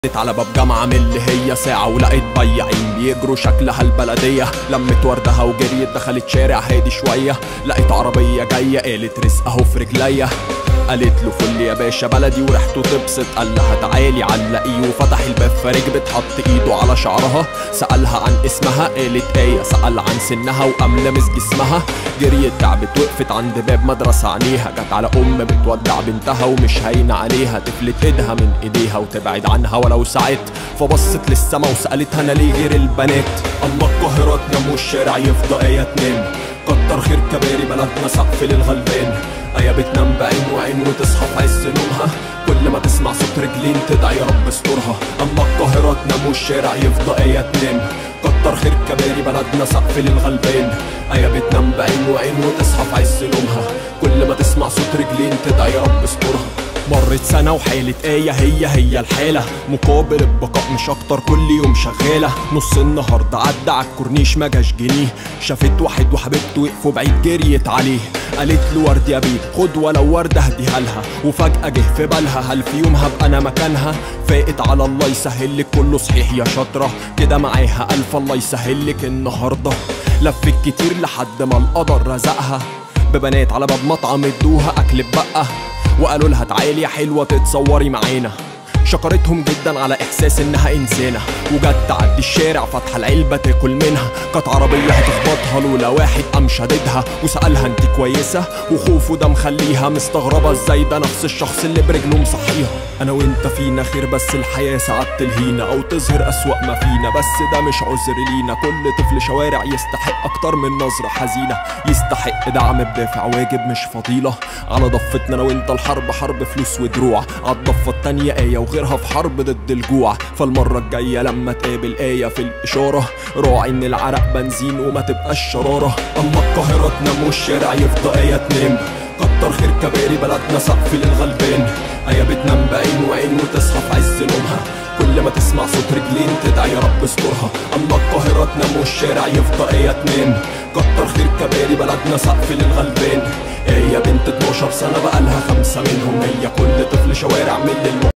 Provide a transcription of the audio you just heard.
جيت على باب جامعة من اللي هي ساعة ولقيت بياعين بيجروا شكلها البلدية لمت وردها وجريت دخلت شارع هادي شوية لقيت عربية جاية قالت رزق اهو في رجليا قالت له فل يا باشا بلدي وريحته تبسط قال لها تعالي علقيه وفتح الباب فركبت حط ايده على شعرها سألها عن اسمها قالت ايه سأل عن سنها وقام لمس جسمها جريت تعبت وقفت عند باب مدرسة عينيها جت على ام بتودع بنتها ومش هاينة عليها تفلت ايدها من ايديها وتبعد عنها ولو ساعت فبصت للسما وسألتها انا ليه غير البنات اما القاهرة تنام والشارع يفضى ايه تنام كتر خير كباري بلدنا سقف للغلبان ايا بتنام بعين وعين وتصحى في عز نومها كل ما تسمع صوت رجلين تدعي يا رب استرها اما القاهرة تنام والشارع يفضى ايا تنام كتر خير كباري بلدنا سقف للغلبان ايا بتنام بعين وعين وتصحى في عز نومها كل ما تسمع صوت رجلين تدعي يا رب استرها مرت سنة وحالة آية هي هي الحالة مقابل البقاء مش أكتر كل يوم شغالة نص النهار ده عدى على الكورنيش ما جاش جنيه شافت واحد وحبيبته وقفوا بعيد جريت عليه قالت له ورد يا بيه خد ولو وردة اهديها لها وفجأة جه في بالها هل في يوم هبقى أنا مكانها فاقت على الله يسهل لك كله صحيح يا شاطرة كده معاها ألف الله يسهل لك النهاردة لفت كتير لحد ما القدر رزقها ببنات على باب مطعم ادوها أكل بقى وقالوا لها تعالي يا حلوة تتصوري معانا شكرتهم جدا على احساس انها انسانه وجت تعدي الشارع فاتحه العلبه تاكل منها كانت عربيه هتخبطها لولا واحد قام شاددها وسالها انت كويسه وخوفه ده مخليها مستغربه ازاي ده نفس الشخص اللي برجله مصحيها انا وانت فينا خير بس الحياه ساعات تلهينا او تظهر اسوأ ما فينا بس ده مش عذر لينا كل طفل شوارع يستحق اكتر من نظره حزينه يستحق دعم بدافع واجب مش فضيله على ضفتنا انا وانت الحرب حرب فلوس ودروع على الضفه التانيه ايه وغيرها في حرب ضد الجوع فالمره الجايه لما تقابل ايه في الاشاره راعي ان العرق بنزين وما تبقاش شراره اما القاهره تنام والشارع يفضى ايه تنام كتر خير كباري بلدنا سقف للغلبان ايا بتنام بعين وعين وتصحى في عز نومها كل ما تسمع صوت رجلين تدعي يا رب استرها اما القاهرة تنام والشارع يفضى ايا تنام كتر خير كباري بلدنا سقف للغلبان ايه يا بنت 12 سنة بقالها خمسة منهم هي كل طفل شوارع من للم